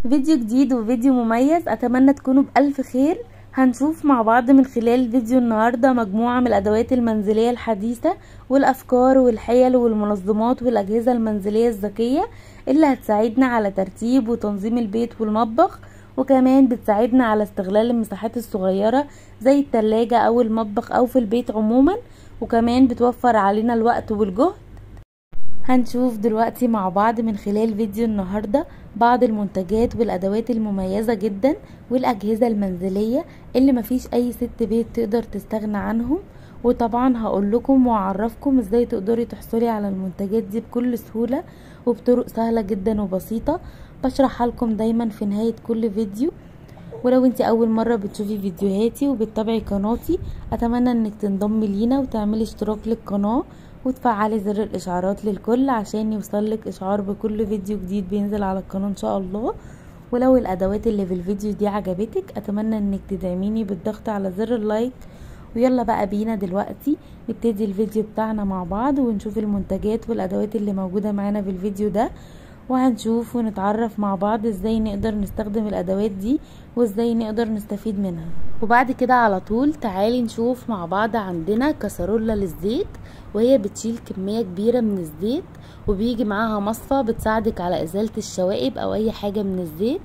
فيديو جديد وفيديو مميز اتمنى تكونوا بألف خير هنشوف مع بعض من خلال فيديو النهاردة مجموعة من الادوات المنزلية الحديثة والافكار والحيل والمنظمات والاجهزة المنزلية الذكية اللي هتساعدنا على ترتيب وتنظيم البيت والمطبخ وكمان بتساعدنا على استغلال المساحات الصغيرة زي التلاجة او المطبخ او في البيت عموما وكمان بتوفر علينا الوقت والجهد هنشوف دلوقتي مع بعض من خلال فيديو النهاردة بعض المنتجات والادوات المميزة جدا والاجهزة المنزلية اللي مفيش اي ست بيت تقدر تستغنى عنهم وطبعا هقول لكم واعرفكم ازاي تقدري تحصلي على المنتجات دي بكل سهولة وبطرق سهلة جدا وبسيطة بشرحها لكم دايما في نهاية كل فيديو ولو انت اول مرة بتشوفي فيديوهاتي وبتتابعي قناتي اتمنى انك تنضمي لينا وتعملي اشتراك للقناة وتفعلي زر الاشعارات للكل عشان يوصلك اشعار بكل فيديو جديد بينزل على القناة ان شاء الله ولو الادوات اللي في الفيديو دي عجبتك اتمنى انك تدعميني بالضغط على زر اللايك ويلا بقى بينا دلوقتي نبتدي الفيديو بتاعنا مع بعض ونشوف المنتجات والادوات اللي موجودة معانا في الفيديو ده وهنشوف ونتعرف مع بعض ازاي نقدر نستخدم الادوات دي وازاي نقدر نستفيد منها وبعد كده على طول تعالي نشوف مع بعض عندنا كسرولة للزيت وهي بتشيل كمية كبيرة من الزيت وبيجي معاها مصفى بتساعدك على ازالة الشوائب او اي حاجة من الزيت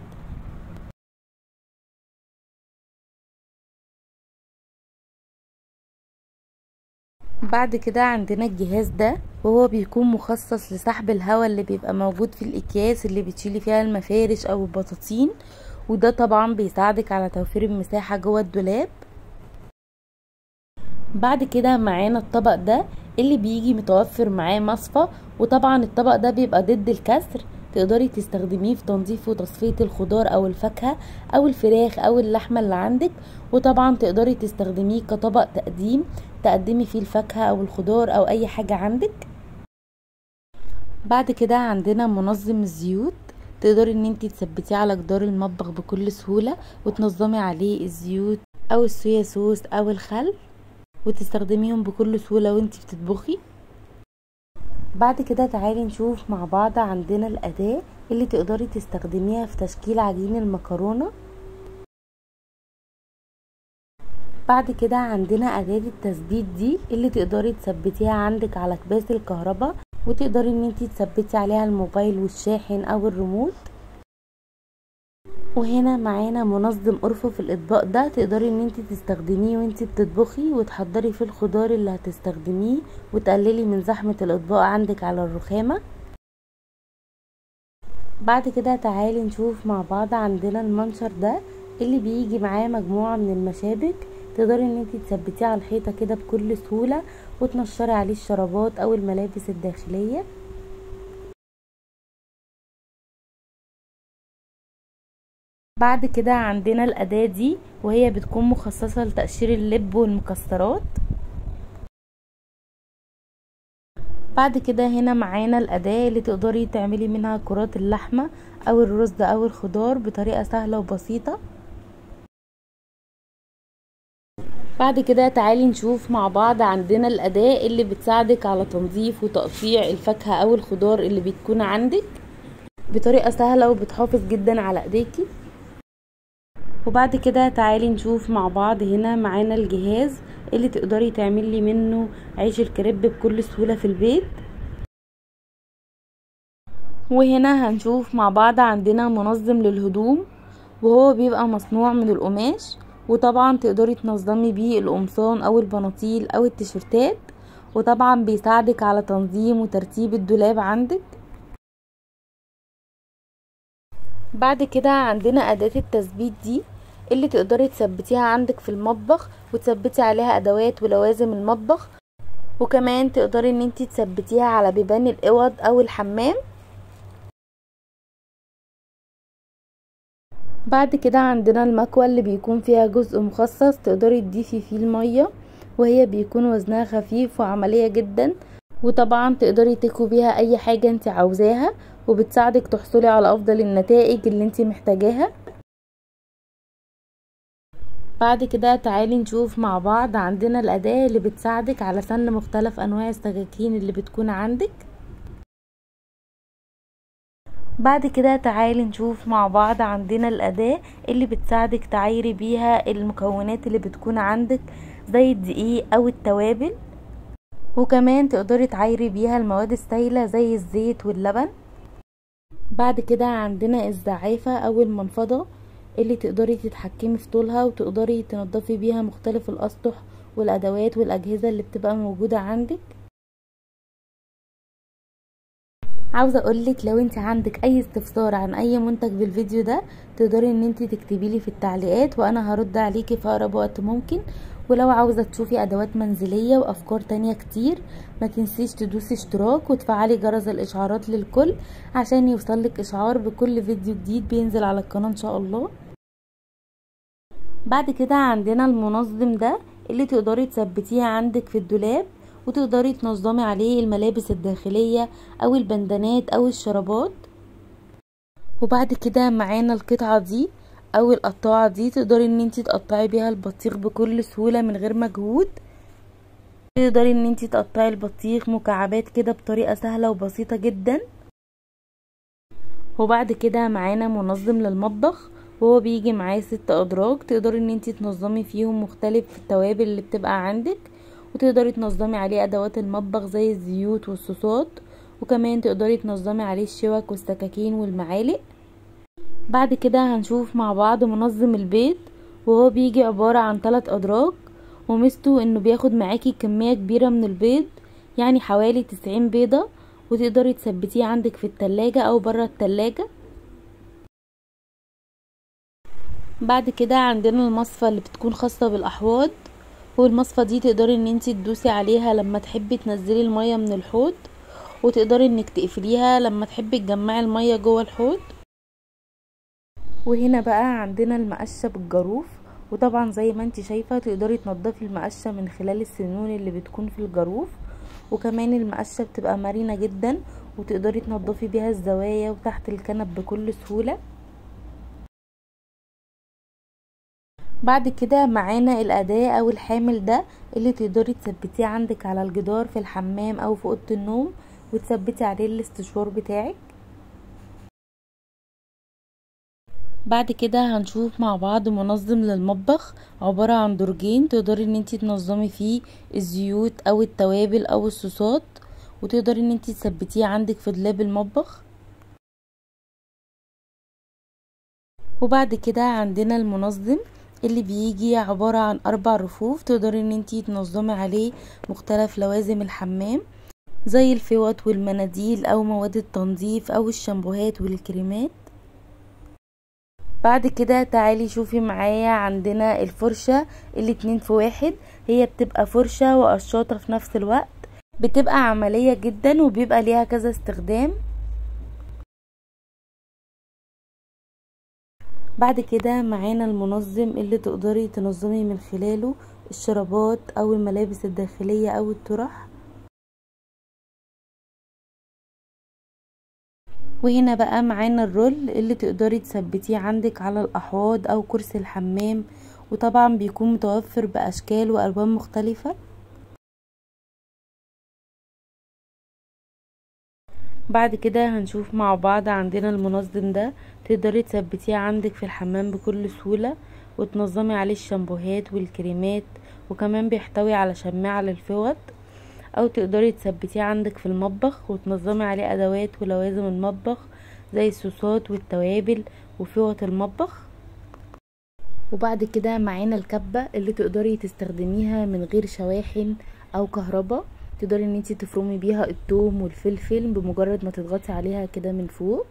بعد كده عندنا الجهاز ده وهو بيكون مخصص لسحب الهواء اللي بيبقى موجود في الاكياس اللي بتشيلي فيها المفارش او البطاطين وده طبعا بيساعدك على توفير المساحة جوه الدولاب بعد كده معانا الطبق ده اللي بيجي متوفر معاه مصفى وطبعا الطبق ده بيبقى ضد الكسر تقدري تستخدميه في تنظيف وتصفية الخضار او الفاكهة او الفراخ او اللحمة اللي عندك وطبعا تقدري تستخدميه كطبق تقديم تقدمي فيه الفاكهة او الخضار او اي حاجة عندك بعد كده عندنا منظم الزيوت تقدري ان انتي تثبتيه على جدار المطبخ بكل سهولة وتنظمي عليه الزيوت او الصويا صوص او الخل وتستخدميهم بكل سهولة وانتي بتطبخي بعد كده تعالي نشوف مع بعض عندنا الأداة اللي تقدري تستخدميها في تشكيل عجين المكرونة بعد كده عندنا أداة التثبيت دي اللي تقدري تثبتيها عندك على كباس الكهرباء وتقدري ان انتي تثبتي عليها الموبايل والشاحن او الريموت وهنا معانا منظم ارفف الاطباق ده تقدري ان انتي تستخدميه وانتي بتطبخي وتحضري فيه الخضار اللي هتستخدميه وتقللي من زحمة الاطباق عندك على الرخامة بعد كده تعالي نشوف مع بعض عندنا المنشر ده اللي بيجي معاه مجموعة من المشابك تقدري ان انتي تثبتيه على الحيطة كده بكل سهولة وتنشري عليه الشرابات او الملابس الداخلية بعد كده عندنا الأداة دي وهي بتكون مخصصة لتقشير اللب والمكسرات بعد كده هنا معانا الأداة اللي تقدري تعملي منها كرات اللحمة أو الرز أو الخضار بطريقة سهلة وبسيطة بعد كده تعالي نشوف مع بعض عندنا الأداة اللي بتساعدك على تنظيف وتقطيع الفاكهة أو الخضار اللي بتكون عندك بطريقة سهلة وبتحافظ جدا على ايديكي وبعد كده تعالي نشوف مع بعض هنا معانا الجهاز اللي تقدري تعملي منه عيش الكريب بكل سهولة في البيت وهنا هنشوف مع بعض عندنا منظم للهدوم وهو بيبقى مصنوع من القماش وطبعا تقدري تنظمي بيه القمصان او البناطيل او التيشيرتات وطبعا بيساعدك على تنظيم وترتيب الدولاب عندك بعد كده عندنا اداة التثبيت دي اللي تقدري تثبتيها عندك في المطبخ وتثبتي عليها ادوات ولوازم المطبخ وكمان تقدري ان انتي تثبتيها على بيبان الاوض او الحمام بعد كده عندنا المكوى اللي بيكون فيها جزء مخصص تقدري تضيفي فيه المية وهي بيكون وزنها خفيف وعملية جدا وطبعا تقدري تكوي بيها اي حاجة انت عاوزاها وبتساعدك تحصلي على افضل النتائج اللي انت محتاجاها بعد كده تعالي نشوف مع بعض عندنا الأداة اللي بتساعدك على سن مختلف أنواع السكاكين اللي بتكون عندك بعد كده تعالي نشوف مع بعض عندنا الأداة اللي بتساعدك تعايري بيها المكونات اللي بتكون عندك زي الدقيق أو التوابل وكمان تقدري تعايري بيها المواد السائلة زي الزيت واللبن بعد كده عندنا الزعافة أو المنفضة اللي تقدري تتحكمي في طولها وتقدري تنضفي بيها مختلف الأسطح والأدوات والأجهزة اللي بتبقى موجودة عندك عاوزه اقولك لو انت عندك اي استفسار عن اي منتج بالفيديو ده تقدري ان انت تكتبي لي في التعليقات وانا هرد عليكي في اقرب وقت ممكن ولو عاوزه تشوفي ادوات منزليه وافكار تانية كتير ما تنسيش تدوسي اشتراك وتفعلي جرس الاشعارات للكل عشان يوصلك اشعار بكل فيديو جديد بينزل على القناه ان شاء الله بعد كده عندنا المنظم ده اللي تقدري تثبتيه عندك في الدولاب وتقدري تنظمي عليه الملابس الداخلية او البندانات او الشرابات وبعد كده معانا القطعة دي او القطاعة دي تقدري ان انتي تقطعي بيها البطيخ بكل سهولة من غير مجهود تقدري ان انتي تقطعي البطيخ مكعبات كده بطريقة سهلة وبسيطة جدا وبعد كده معانا منظم للمطبخ وهو بيجي معاه ست ادراج تقدري ان انتي تنظمي فيهم مختلف التوابل اللي بتبقى عندك وتقدري تنظمي عليه ادوات المطبخ زي الزيوت والصوصات وكمان تقدري تنظمي عليه الشوك والسكاكين والمعالق بعد كده هنشوف مع بعض منظم البيض وهو بيجي عبارة عن ثلاث ادراج وميزته انه بياخد معاكي كمية كبيرة من البيض يعني حوالي تسعين بيضة وتقدري تثبتيه عندك في التلاجة او برا التلاجة بعد كده عندنا المصفى اللي بتكون خاصة بالاحواض والمصفى دي تقدري ان انتي تدوسي عليها لما تحبي تنزلي المية من الحوض وتقدري انك تقفليها لما تحبي تجمعي المية جوه الحوض وهنا بقى عندنا المقشة بالجاروف وطبعا زي ما انتي شايفة تقدري تنضفي المقشة من خلال السنون اللي بتكون في الجاروف وكمان المقشة بتبقى مرنة جدا وتقدري تنضفي بيها الزوايا وتحت الكنب بكل سهولة بعد كده معانا الأداة أو الحامل ده اللي تقدري تثبتيه عندك على الجدار في الحمام أو في أوضة النوم وتثبتي عليه الاستشوار بتاعك بعد كده هنشوف مع بعض منظم للمطبخ عبارة عن درجين تقدري ان انتي تنظمي فيه الزيوت او التوابل او الصوصات وتقدري ان انتي تثبتيه عندك في دولاب المطبخ وبعد كده عندنا المنظم اللي بيجي عبارة عن اربع رفوف تقدري ان انتي تنظمي عليه مختلف لوازم الحمام زي الفوط والمناديل او مواد التنظيف او الشامبوهات والكريمات بعد كده تعالي شوفي معايا عندنا الفرشة الاتنين في واحد هي بتبقى فرشة وقشاطة في نفس الوقت بتبقى عملية جدا وبيبقى ليها كذا استخدام بعد كده معانا المنظم اللي تقدري تنظمي من خلاله الشرابات او الملابس الداخلية او الطرح وهنا بقى معانا الرول اللي تقدري تثبتيه عندك على الاحواض او كرسي الحمام وطبعا بيكون متوفر باشكال والوان مختلفة بعد كده هنشوف مع بعض عندنا المنظم ده تقدري تثبتيه عندك في الحمام بكل سهولة وتنظمي عليه الشامبوهات والكريمات وكمان بيحتوي على شماعة للفوط او تقدري تثبتيه عندك في المطبخ وتنظمي عليه ادوات ولوازم المطبخ زي الصوصات والتوابل وفوط المطبخ وبعد كده معانا الكبة اللي تقدري تستخدميها من غير شواحن او كهرباء تقدري ان انتي تفرمي بيها الثوم والفلفل بمجرد ما تضغطي عليها كده من فوق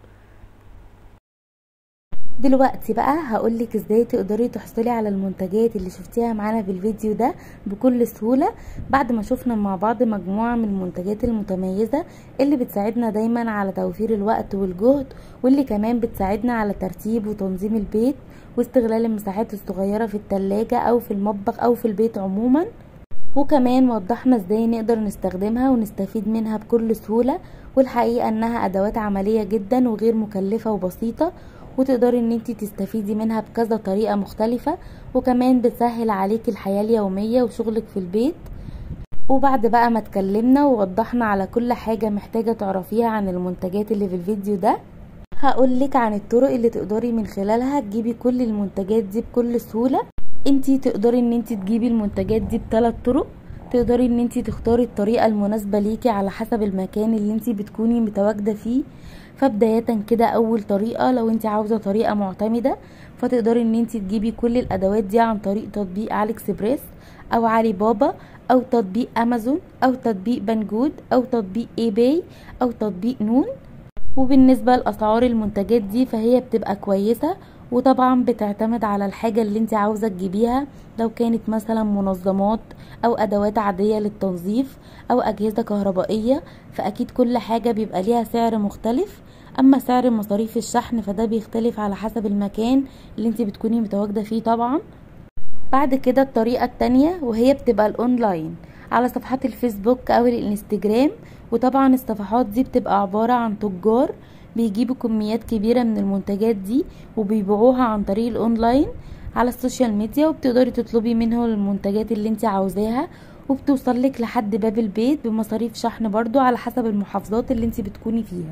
دلوقتي بقى هقولك ازاي تقدري تحصلي على المنتجات اللي شفتيها معانا في الفيديو ده بكل سهولة بعد ما شفنا مع بعض مجموعة من المنتجات المتميزة اللي بتساعدنا دايما على توفير الوقت والجهد واللي كمان بتساعدنا على ترتيب وتنظيم البيت واستغلال المساحات الصغيرة في التلاجة او في المطبخ او في البيت عموما وكمان وضحنا ازاي نقدر نستخدمها ونستفيد منها بكل سهولة والحقيقة انها ادوات عملية جدا وغير مكلفة وبسيطة وتقدري ان انتي تستفيدي منها بكذا طريقة مختلفة وكمان بتسهل عليك الحياة اليومية وشغلك في البيت وبعد بقى ما اتكلمنا ووضحنا على كل حاجة محتاجة تعرفيها عن المنتجات اللي في الفيديو ده هقولك عن الطرق اللي تقدري من خلالها تجيبي كل المنتجات دي بكل سهولة انتي تقدري ان انتي تجيبي المنتجات دي بثلاث طرق تقدري ان انتي تختاري الطريقة المناسبة ليكي على حسب المكان اللي انتي بتكوني متواجدة فيه فبداية كده اول طريقة لو انتي عاوزة طريقة معتمدة فتقدري ان انتي تجيبي كل الادوات دي عن طريق تطبيق علي اكسبريس او علي بابا او تطبيق امازون او تطبيق بنجود او تطبيق اي باي او تطبيق نون وبالنسبة لأسعار المنتجات دي فهي بتبقى كويسة وطبعا بتعتمد على الحاجة اللي انت عاوزة تجيبيها لو كانت مثلا منظمات او ادوات عادية للتنظيف او اجهزة كهربائية فاكيد كل حاجة بيبقى ليها سعر مختلف اما سعر مصاريف الشحن فده بيختلف على حسب المكان اللي انت بتكوني متواجدة فيه طبعا بعد كده الطريقة التانية وهي بتبقى الاونلاين على صفحات الفيسبوك او الانستجرام وطبعا الصفحات دي بتبقى عبارة عن تجار بيجيبوا كميات كبيرة من المنتجات دي وبيبيعوها عن طريق الاونلاين على السوشيال ميديا وبتقدري تطلبي منهم المنتجات اللي انت عاوزاها وبتوصل لك لحد باب البيت بمصاريف شحن برضو على حسب المحافظات اللي انت بتكوني فيها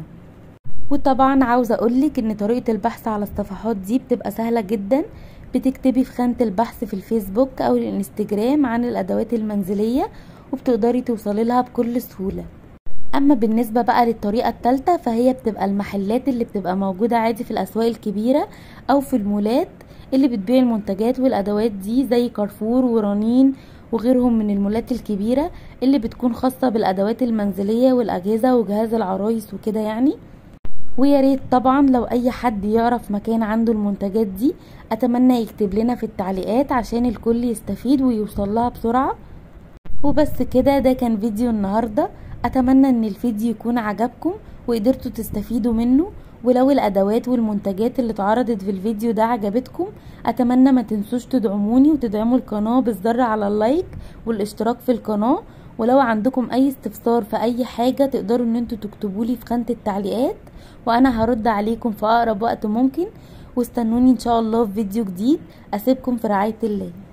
وطبعا عاوزة اقولك ان طريقة البحث على الصفحات دي بتبقى سهلة جدا بتكتبي في خانة البحث في الفيسبوك او الانستجرام عن الادوات المنزلية وبتقدري توصلي لها بكل سهولة اما بالنسبة بقى للطريقة التالتة فهي بتبقى المحلات اللي بتبقى موجودة عادي في الاسواق الكبيرة او في المولات اللي بتبيع المنتجات والادوات دي زي كارفور ورنين وغيرهم من المولات الكبيرة اللي بتكون خاصة بالادوات المنزلية والاجهزة وجهاز العرايس وكده يعني ويا ريت طبعا لو اي حد يعرف مكان عنده المنتجات دي اتمنى يكتب لنا في التعليقات عشان الكل يستفيد ويوصل لها بسرعة وبس كده ده كان فيديو النهاردة اتمنى ان الفيديو يكون عجبكم وقدرتوا تستفيدوا منه ولو الادوات والمنتجات اللي اتعرضت في الفيديو ده عجبتكم اتمنى ما تنسوش تدعموني وتدعموا القناة بالضغط على اللايك والاشتراك في القناة ولو عندكم اي استفسار في اي حاجة تقدروا ان انتوا تكتبولي في خانة التعليقات وانا هرد عليكم في اقرب وقت ممكن واستنوني ان شاء الله في فيديو جديد اسيبكم في رعاية الله